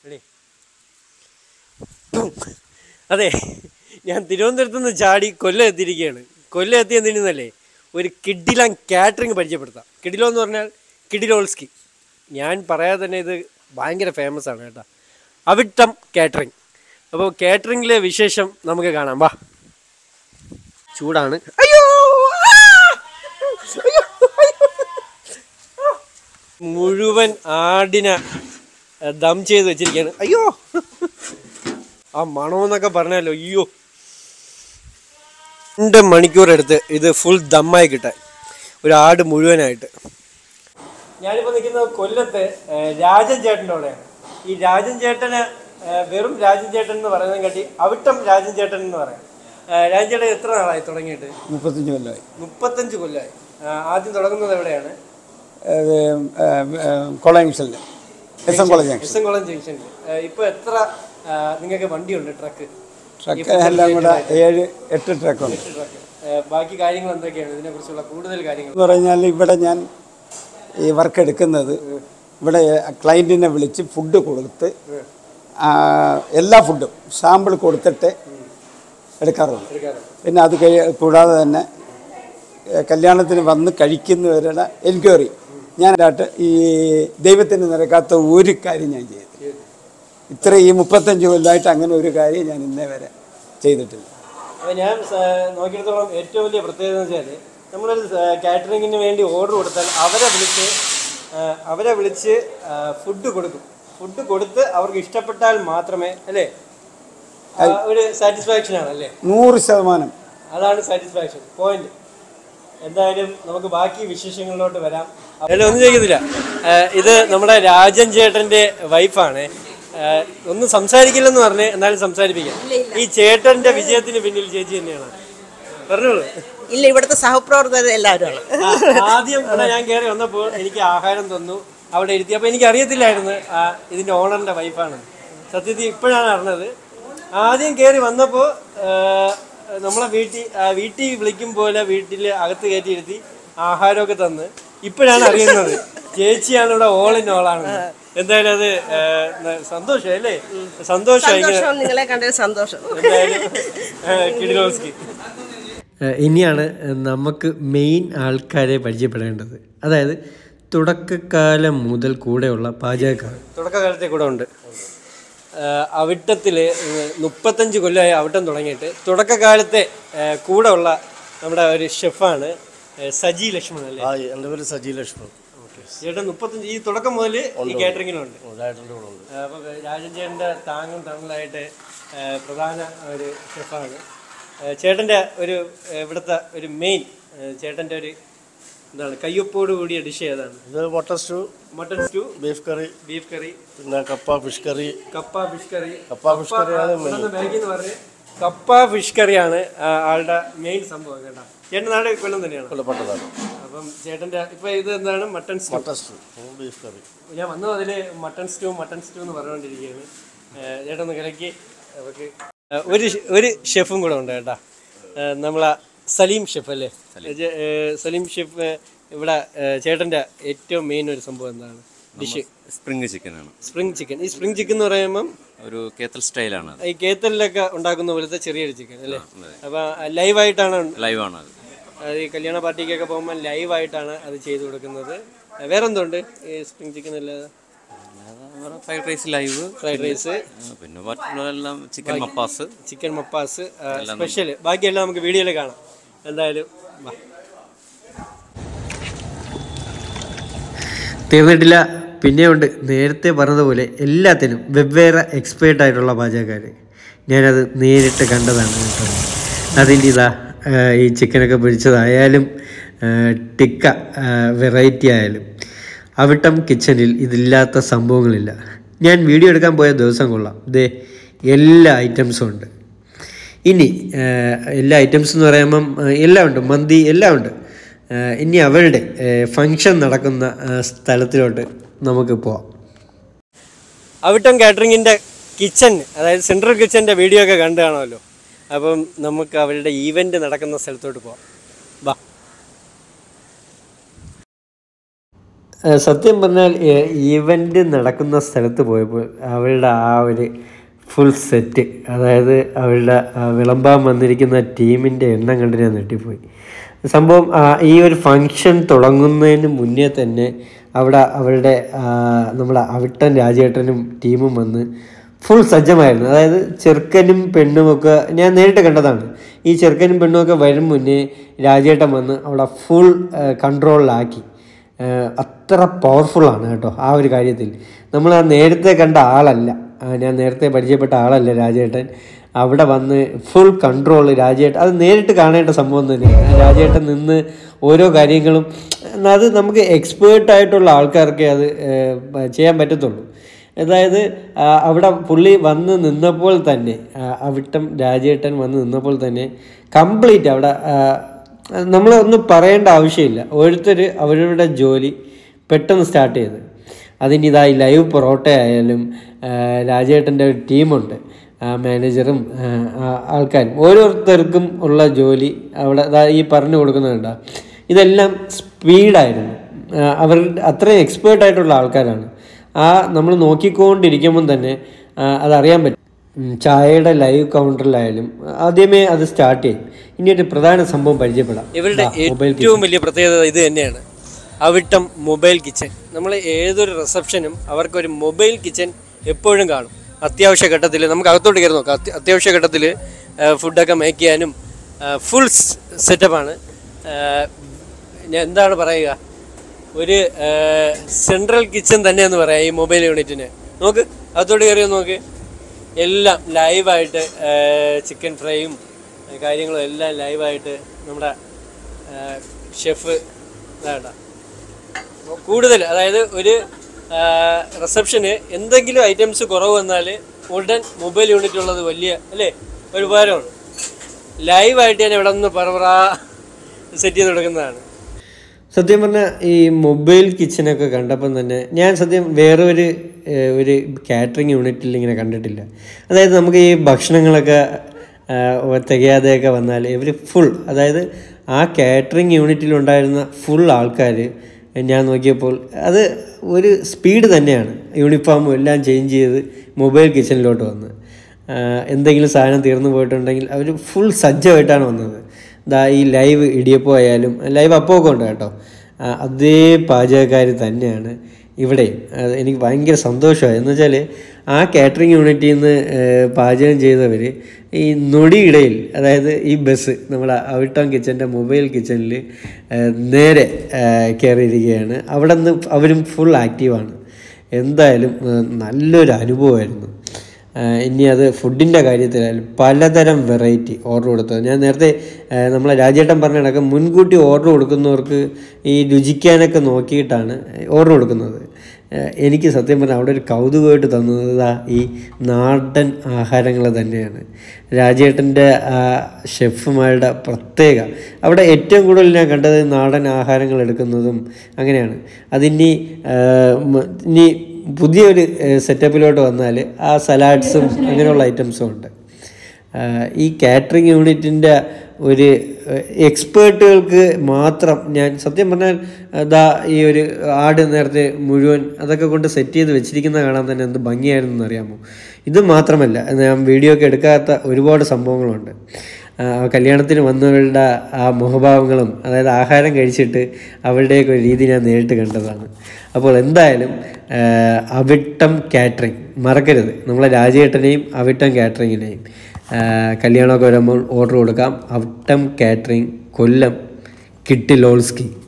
Ready? അതെ ഞാൻ തിരുവനന്തപുരത്ത് നിന്ന് ചാടി കൊല്ലം എത്തിയിരിക്കുകയാണ് കൊല്ലം എത്തി എന്തിനല്ലേ ഒരു കിഡിലം കാറ്ററിംഗ് പരിചയപ്പെടുത്താം കിഡിലോ എന്ന് പറഞ്ഞാൽ കിഡിലോൾസ്കി ഞാൻ പറയാതെ തന്നെ ഇത് ഭയങ്കര ഫേമസ് ആണ് കേട്ടോ അവിട്ടം കാറ്ററിംഗ് അപ്പോൾ കാറ്ററിംഗിലെ വിശേഷം നമുക്ക് കാണാം വാ ചൂടാണ് അയ്യോ ആ! അയ്യോ! അയ്യോ! മുഴുവൻ ആടിനെ ഏ, ദം ചെയ്ത് വെച്ചിരിക്കുകയാണ് അയ്യോ ആ മണമെന്നൊക്കെ പറഞ്ഞാലോ അയ്യോ രണ്ട് മണിക്കൂർ എടുത്ത് ഇത് ഫുൾ ദമ്മായി കിട്ടാൻ ഒരു ആട് മുഴുവനായിട്ട് ഞാനിപ്പോൾ നിൽക്കുന്നത് കൊല്ലത്ത് ഏ, രാജൻ ചേട്ടൻ്റെ അവിടെയാണ് ഈ രാജൻ ചേട്ടന് ഏ, വെറും രാജൻ ചേട്ടൻ എന്ന് പറയുന്നത് കാട്ടി അവിട്ടം രാജൻ ചേട്ടൻ എന്ന് പറയാം ഏ, രാജൻ ചേട്ടൻ എത്ര നാളായി തുടങ്ങിയിട്ട് മുപ്പത്തഞ്ച് കൊല്ലമായി മുപ്പത്തഞ്ച് കൊല്ലമായി ആ, ആദ്യം തുടങ്ങുന്നത് എവിടെയാണ് അത് കോളേജ് ജംഗ്ഷനിൽ S M college junction S N കുളം ജംഗ്ഷനിൽ ഇപ്പൊ എത്ര ആ, നിങ്ങൾക്ക് വണ്ടിയുണ്ട് ട്രക്ക് ട്രക്ക് എല്ലാം കൂടെ ഏഴ് എട്ട് ട്രക്കുണ്ട് ട്രക്ക് ആ, ബാക്കി കാര്യങ്ങൾ എന്തൊക്കെയാണ് ഇതിനെ കുറിച്ചുള്ള കൂടുതൽ കാര്യങ്ങൾ എന്ന് പറഞ്ഞാൽ ഇവിടെ ഞാൻ ഈ വർക്ക് എടുക്കുന്നത് ഇവിടെ ക്ലയൻറ്റിനെ വിളിച്ച് ഫുഡ് കൊടുത്ത് ആ, എല്ലാ ഫുഡും സാമ്പിൾ കൊടുത്തിട്ട് എടുക്കാറുള്ളൂ എടുക്കാറുണ്ട് പിന്നെ അത് കഴി കൂടാതെ തന്നെ ഏ, കല്യാണത്തിന് വന്ന് കഴിക്കുന്നവരുടെ എൻക്വയറി ഞാനായിട്ട് ഈ ദൈവത്തിന് നിരക്കാത്ത ഒരു കാര്യം ഞാൻ ചെയ്തു ഇത്ര ഈ മുപ്പത്തഞ്ച് കൊല്ലമായിട്ട് അങ്ങനെ ഒരു കാര്യം ഞാൻ ഇന്നേ വരെ ചെയ്തിട്ടില്ല അപ്പൊ ഞാൻ സ- നോക്കിയിടത്തോളം ഏറ്റവും വലിയ പ്രത്യേകത എന്ന് വെച്ചാൽ നമ്മളൊരു കാറ്ററിങ്ങിന് വേണ്ടി ഓർഡർ കൊടുത്താൽ അവരെ വിളിച്ച് ആ, അവരെ വിളിച്ച് ഫുഡ് കൊടുക്കും ഫുഡ് കൊടുത്ത് അവർക്ക് ഇഷ്ടപ്പെട്ടാൽ മാത്രമേ അല്ലേ ആ, ഒരു സാറ്റിസ്ഫാക്ഷൻ ആണ് അല്ലേ നൂറ് ശതമാനം അതാണ് സാറ്റിസ്ഫാക്ഷൻ പോയിന്റ് എന്തായാലും നമുക്ക് ബാക്കി വിശേഷങ്ങളിലോട്ട് വരാം അല്ല ഒന്നും ചെയ്യുന്നില്ല ഏഹ് ഇത് നമ്മുടെ രാജൻ ചേട്ടന്റെ വൈഫാണ് ഏഹ് ഒന്നും സംസാരിക്കില്ലെന്ന് പറഞ്ഞ് എന്നാലും സംസാരിപ്പിക്കാം ഈ ചേട്ടന്റെ വിജയത്തിന് പിന്നിൽ ചേച്ചി തന്നെയാണ് പറഞ്ഞോളൂ ഇല്ല ഇവിടുത്തെ സഹപ്രവർത്തകർ എല്ലാവരുമാണ് ആ, ആദ്യം ഇവിടെ ഞാൻ കയറി വന്നപ്പോൾ എനിക്ക് ആഹാരം തന്നു അവിടെ ഇരുത്തി അപ്പോൾ എനിക്ക് അറിയത്തില്ലായിരുന്നു ആ, ഇതിന്റെ ഓണറിന്റെ വൈഫാണ് സത്യത്തിൽ ഇപ്പോഴാണ് അറിഞ്ഞത് ആദ്യം കയറി വന്നപ്പോൾ നമ്മളെ വീട്ടിൽ ആ, വീട്ടിൽ വിളിക്കും പോലെ വീട്ടിൽ അകത്ത് കയറ്റി ഇരുത്തി ആഹാരമൊക്കെ തന്ന് ഇപ്പോഴാണ് അറിയുന്നത് ചേച്ചിയാണ് ഇവിടെ ഓൾ ഇൻ ഓളാണ് എന്തായാലും അത് ആ, ന- സന്തോഷം അല്ലേ സന്തോഷം ഇങ്ങനെ സന്തോഷം നിങ്ങളെ കണ്ടതിൽ സന്തോഷം കിഡിലോസ്കി ഇനിയാണ് നമുക്ക് മെയിൻ ആൾക്കാരെ പരിചയപ്പെടേണ്ടത് അതായത് തുടക്കകാലം മുതൽ കൂടെയുള്ള പാചകക്കാർ തുടക്കകാലത്തെ കൂടെ ഉണ്ട് അവിട്ടത്തിൽ മുപ്പത്തഞ്ച് കൊല്ലമായി അവിട്ടം തുടങ്ങിയിട്ട് തുടക്കകാലത്തെ ആ, കൂടെ ഉള്ള നമ്മുടെ ഒരു ഷെഫാണ് ആ, സജി ലക്ഷ്മൺ അല്ലേ ആ എൻ്റെ പേര് സജി ലക്ഷ്മൺ ചേട്ടൻ മുപ്പത്തഞ്ച് ഈ തുടക്കം മുതൽ ഈ കാറ്ററിങ്ങിലുണ്ട് ഉണ്ടായിട്ടുണ്ട് ഇവിടെ ഉണ്ട് അപ്പോൾ രാജൻ ചേട്ടൻ്റെ താങ്ങും തണലായിട്ട് ആ, പ്രധാന ഒരു ഷെഫാണ് ആ, ചേട്ടൻ്റെ ഒരു ആ, ഇവിടുത്തെ ഒരു മെയിൻ ചേട്ടൻ്റെ ഒരു എന്താണ് കയ്യൊപ്പോട് കൂടിയ ഡിഷ് ഏതാണ് ഇത് mutton stew mutton stew beef curry beef curry പിന്നെ കപ്പ ഫിഷ് കറി കപ്പ ഫിഷ് കറി കപ്പ ഫിഷ് കറിയാണ് ഇവിടെ ബാഗിൽ എന്ന് പറഞ്ഞ് കപ്പ ഫിഷ് കറിയാണ് ആ, ആളുടെ മെയിൻ സംഭവം കേട്ടോ ചേട്ടൻ നാട് കൊല്ലം തന്നെയാണ് കൊല്ലപ്പെട്ടതാണ് അപ്പം ചേട്ടൻ്റെ ഇപ്പം ഇത് എന്താണ് mutton stew mutton stew beef curry ഞാൻ വന്നു അതിൽ മട്ടൺ സ്റ്റൂ മട്ടൺ സ്റ്റൂ എന്ന് പറഞ്ഞുകൊണ്ടിരിക്കുകയാണ് ഏഹ് ചേട്ടൻ ഒന്ന് കിടക്കി അവർക്ക് ഏഹ് ഒരു ഷെ- ഒരു ഷെഫും കൂടെ ഉണ്ട് കേട്ടാ ഏഹ് നമ്മളെ സലീം ഷെഫ് അല്ലേ ജെ- ഏഹ് സലീം ഷെഫ് ഏഹ് ഇവിടെ ഏഹ് ചേട്ടൻ്റെ ഏറ്റവും മെയിൻ ഒരു സംഭവം എന്താണ് ഡിഷ് സ്പ്രിങ് ചിക്കനാണ് സ്പ്രിങ് ചിക്കൻ ഈ സ്പ്രിങ് ചിക്കൻ എന്ന് പറയുമ്പം ഒരു കേത്തൽ സ്റ്റൈലാണ് അത് ഈ കേത്തലിലൊക്കെ ഉണ്ടാക്കുന്ന പോലത്തെ ചെറിയൊരു ചിക്കൻ അല്ലേ അപ്പം ലൈവായിട്ടാണ് ലൈവാണ് അത് അത് ഈ കല്യാണ പാർട്ടിക്കൊക്കെ പോകുമ്പോൾ ലൈവായിട്ടാണ് അത് ചെയ്തു കൊടുക്കുന്നത് ഏഹ് വേറെന്തുണ്ട് ഈ സ്പ്രിങ് ചിക്കൻ അല്ലാതെ fried rice live fried rice പിന്നെ മറ്റുള്ളതെല്ലാം chicken mappas chicken mappas special ബാക്കിയെല്ലാം നമുക്ക് വീഡിയോയിൽ കാണാം എന്തായാലും വാ. തീർന്നിട്ടില്ല പിന്നെയുണ്ട് നേരത്തെ പറഞ്ഞതുപോലെ എല്ലാത്തിനും വെവ്വേറെ എക്സ്പേർട്ട് ആയിട്ടുള്ള പാചകക്കാർ ഞാനത് നേരിട്ട് കണ്ടതാണ് കേട്ടോ അതിൻ്റെ ഇതാ ആ, ഈ ചിക്കനൊക്കെ പൊരിച്ചതായാലും ആ, ടിക്ക വെറൈറ്റി ആയാലും അവിട്ടം കിച്ചണിൽ ഇതില്ലാത്ത സംഭവങ്ങളില്ല ഞാൻ വീഡിയോ എടുക്കാൻ പോയ ദിവസം കൊള്ളാം ദേ എല്ലാ ഐറ്റംസും ഉണ്ട് ഇനി ആ, എല്ലാ ഐറ്റംസ് എന്ന് പറയുമ്പം ആ, എല്ലാം ഉണ്ട് മന്തി എല്ലാം ഉണ്ട് ആ, ഇനി അവരുടെ ഫങ്ഷൻ നടക്കുന്ന ആ, സ്ഥലത്തിലോട്ട് നമുക്ക് പോവാം അവിട്ടം കാറ്ററിങ്ങിൻ്റെ കിച്ചൺ അതായത് സെൻട്രൽ കിച്ചൻ്റെ വീഡിയോ ഒക്കെ കണ്ടു കാണുമല്ലോ അപ്പം നമുക്ക് അവരുടെ ഈവൻ്റ് നടക്കുന്ന സ്ഥലത്തോട്ട് പോവാം വാ ഏഹ് സത്യം പറഞ്ഞാൽ ഈവൻ്റ് നടക്കുന്ന സ്ഥലത്ത് പോയപ്പോൾ അവരുടെ ആ ഒരു ഫുൾ സെറ്റ് അതായത് അവരുടെ ആ വിളമ്പാൻ വന്നിരിക്കുന്ന ടീമിൻ്റെ എണ്ണം കണ്ട് ഞാൻ ഞെട്ടിപ്പോയി സംഭവം ആ, ഈ ഒരു ഫങ്ഷൻ തുടങ്ങുന്നതിന് മുന്നേ തന്നെ അവിടെ അവരുടെ ആ, നമ്മുടെ അവിട്ടൻ രാജേട്ടനും ടീമും വന്ന് ഫുൾ സജ്ജമായിരുന്നു അതായത് ചെറുക്കനും പെണ്ണുമൊക്കെ ഞാൻ നേരിട്ട് കണ്ടതാണ് ഈ ചെറുക്കനും പെണ്ണുമൊക്കെ വരും മുന്നേ രാജേട്ടൻ വന്ന് അവിടെ ഫുൾ കൺട്രോളിലാക്കി ഏഹ് അത്ര പവർഫുള്ളാണ് കേട്ടോ ആ ഒരു കാര്യത്തിൽ നമ്മൾ ആ നേരത്തെ കണ്ട ആളല്ല ആ ഞാൻ നേരത്തെ പരിചയപ്പെട്ട ആളല്ല രാജേട്ടൻ അവിടെ വന്ന് ഫുൾ കൺട്രോൾ രാജേട്ടൻ അത് നേരിട്ട് കാണേണ്ട സംഭവം തന്നെയാണ് രാജേട്ടൻ നിന്ന് ഓരോ കാര്യങ്ങളും അത് നമുക്ക് എക്സ്പേർട്ട് ആയിട്ടുള്ള ആൾക്കാർക്കേ അത് ഏഹ് ചെയ്യാൻ പറ്റത്തുള്ളൂ അതായത് ആ, അവിടെ പുള്ളി വന്ന് നിന്നപ്പോൾ തന്നെ ആ, അവിട്ടം രാജേട്ടൻ വന്ന് നിന്നപ്പോൾ തന്നെ കംപ്ലീറ്റ് അവിടെ നമ്മൾ ഒന്നും പറയേണ്ട ആവശ്യമില്ല ഓരോരുത്തർ അവരുടെ ജോലി പെട്ടെന്ന് സ്റ്റാർട്ട് ചെയ്ത് അതിന് ഇതായി ലൈവ് പൊറോട്ട ആയാലും ആ, രാജേട്ടൻ്റെ ഒരു ടീമുണ്ട് ആ, മാനേജറും ആ, ആ, ആൾക്കാരും ഓരോരുത്തർക്കും ഉള്ള ജോലി അവിടെ ദാ ഈ പറഞ്ഞു കൊടുക്കുന്നുണ്ട് ഇതെല്ലാം സ്പീഡായിരുന്നു അവർ അത്രയും എക്സ്പേർട്ട് ആയിട്ടുള്ള ആൾക്കാരാണ് ആ നമ്മൾ നോക്കിക്കൊണ്ടിരിക്കുമ്പം തന്നെ ആ, അതറിയാൻ പറ്റും ഉം, ചായയുടെ ലൈവ് കൗണ്ടറിലായാലും ആദ്യമേ അത് സ്റ്റാർട്ട് ചെയ്യും ഇനി ഒരു പ്രധാന സംഭവം പരിചയപ്പെടാം ഇവരുടെ മൊബൈൽ ഏറ്റവും വലിയ പ്രത്യേകത ഇത് തന്നെയാണ് അവിട്ടം മൊബൈൽ കിച്ചൺ നമ്മൾ ഏതൊരു റിസപ്ഷനും അവർക്കൊരു മൊബൈൽ കിച്ചൺ എപ്പോഴും കാണും അത്യാവശ്യ ഘട്ടത്തിൽ നമുക്ക് അകത്തോട്ട് കയറി നോക്കാം അത്യ- അത്യാവശ്യ ഘട്ടത്തിൽ ഫുഡൊക്കെ മേക്ക് ചെയ്യാനും ഫുൾ സെറ്റപ്പാണ് ഞാൻ എന്താണ് പറയുക ഒരു സെൻട്രൽ കിച്ചൺ തന്നെയെന്ന് പറയാം ഈ മൊബൈൽ യൂണിറ്റിന് നോക്ക് അകത്തോട്ട് കയറി ഒന്ന് നോക്ക് എല്ലാം ലൈവായിട്ട് ചിക്കൻ ഫ്രൈയും കാര്യങ്ങളും എല്ലാം ലൈവായിട്ട് നമ്മുടെ ഷെഫ് ഇതാണ്ട കൂടുതൽ അതായത് ഒരു റിസപ്ഷന് എന്തെങ്കിലും ഐറ്റംസ് കുറവ് വന്നാൽ ഉടൻ മൊബൈൽ യൂണിറ്റ് ഉള്ളത് വലിയ അല്ലേ ഒരു ഉപകാരമാണ് ലൈവായിട്ട് ഞാൻ ഇവിടെ നിന്ന് പറ സെറ്റ് ചെയ്ത് കൊടുക്കുന്നതാണ് സത്യം പറഞ്ഞാൽ ഈ മൊബൈൽ കിച്ചനൊക്കെ കണ്ടപ്പം തന്നെ ഞാൻ സത്യം വേറെ ഒരു ഏഹ്, ഒരു കാറ്ററിംഗ് യൂണിറ്റിൽ ഇങ്ങനെ കണ്ടിട്ടില്ല അതായത് നമുക്ക് ഈ ഭക്ഷണങ്ങളൊക്കെ ആഹ്, തികയാതെയൊക്കെ വന്നാൽ ഇവർ ഫുൾ അതായത് ആ കാറ്ററിംഗ് യൂണിറ്റിലുണ്ടായിരുന്ന ഫുൾ ആൾക്കാർ ഞാൻ നോക്കിയപ്പോൾ അത് ഒരു സ്പീഡ് തന്നെയാണ് യൂണിഫോമും എല്ലാം ചേഞ്ച് ചെയ്ത് മൊബൈൽ കിച്ചണിലോട്ട് വന്ന് ആഹ്, എന്തെങ്കിലും സാധനം തീർന്നു പോയിട്ടുണ്ടെങ്കിൽ അവർ ഫുൾ സജ്ജമായിട്ടാണ് വന്നത് ദാ ഈ ലൈവ് ഇടിയപ്പം ആയാലും ലൈവ് അപ്പമൊക്കെ ഉണ്ട് കേട്ടോ ആ, അതേ പാചകക്കാർ തന്നെയാണ് ഇവിടെ അത് എനിക്ക് ഭയങ്കര സന്തോഷമായി എന്ന് വെച്ചാൽ ആ കാറ്ററിംഗ് യൂണിറ്റിൽ നിന്ന് ഏഹ്, പാചകം ചെയ്തവർ ഈ നൊടിയിടയിൽ അതായത് ഈ ബസ് നമ്മുടെ അവിട്ടം കിച്ചൻ്റെ മൊബൈൽ കിച്ചണിൽ നേരെ ഏഹ്, കയറിയിരിക്കുകയാണ് അവിടെ നിന്ന് അവരും ഫുൾ ആക്റ്റീവാണ് എന്തായാലും ഏഹ്, നല്ലൊരു അനുഭവമായിരുന്നു ആഹ് ഇനി അത് ഫുഡിൻ്റെ കാര്യത്തിലായാലും പലതരം വെറൈറ്റി ഓർഡർ കൊടുത്തത് ഞാൻ നേരത്തെ ആഹ് നമ്മളെ രാജേട്ടൻ പറഞ്ഞ കണക്ക് മുൻകൂട്ടി ഓർഡർ കൊടുക്കുന്നവർക്ക് ഈ രുചിക്കാനൊക്കെ നോക്കിയിട്ടാണ് ഓർഡർ കൊടുക്കുന്നത് ആഹ് എനിക്ക് സത്യം പറഞ്ഞാൽ അവിടെ ഒരു കൗതുകമായിട്ട് തന്നത് ഇതാ ഈ നാടൻ ആഹാരങ്ങൾ തന്നെയാണ് രാജേട്ടൻ്റെ ആ ഷെഫുമാരുടെ പ്രത്യേക അവിടെ ഏറ്റവും കൂടുതൽ ഞാൻ കണ്ടത് നാടൻ ആഹാരങ്ങൾ എടുക്കുന്നതും അങ്ങനെയാണ് അതിനി ആഹ് മ- ഇനി പുതിയൊരു സെറ്റപ്പിലോട്ട് വന്നാൽ ആ സലാഡ്സും അങ്ങനെയുള്ള ഐറ്റംസും ഉണ്ട് ആഹ് ഈ കാറ്ററിംഗ് യൂണിറ്റിൻ്റെ ഒരു എക്സ്പേർട്ടുകൾക്ക് മാത്രം ഞാൻ സത്യം പറഞ്ഞാൽ ദാ ഈ ഒരു ആട് നേരത്തെ മുഴുവൻ അതൊക്കെ കൊണ്ട് സെറ്റ് ചെയ്ത് വെച്ചിരിക്കുന്ന കാണാൻ തന്നെ എന്ത് ഭംഗിയായിരുന്നു എന്നറിയാമോ ഇത് മാത്രമല്ല ഞാൻ വീഡിയോ ഒക്കെ എടുക്കാത്ത ഒരുപാട് സംഭവങ്ങളുണ്ട് ആ, കല്യാണത്തിന് വന്നവരുടെ ആ മുഖഭാവങ്ങളും അതായത് ആഹാരം കഴിച്ചിട്ട് അവരുടെയൊക്കെ ഒരു രീതി ഞാൻ നേരിട്ട് കണ്ടതാണ് അപ്പോൾ എന്തായാലും ആ, അവിട്ടം കാറ്ററിംഗ് മറക്കരുത് നമ്മളെ രാജേട്ടനെയും അവിട്ടം കാറ്ററിങ്ങിനെയും ആ, കല്യാണമൊക്കെ വരുമ്പോൾ ഓർഡർ കൊടുക്കാം അവിട്ടം കാറ്ററിംഗ് കൊല്ലം കിട്ടി ലോൾസ്കി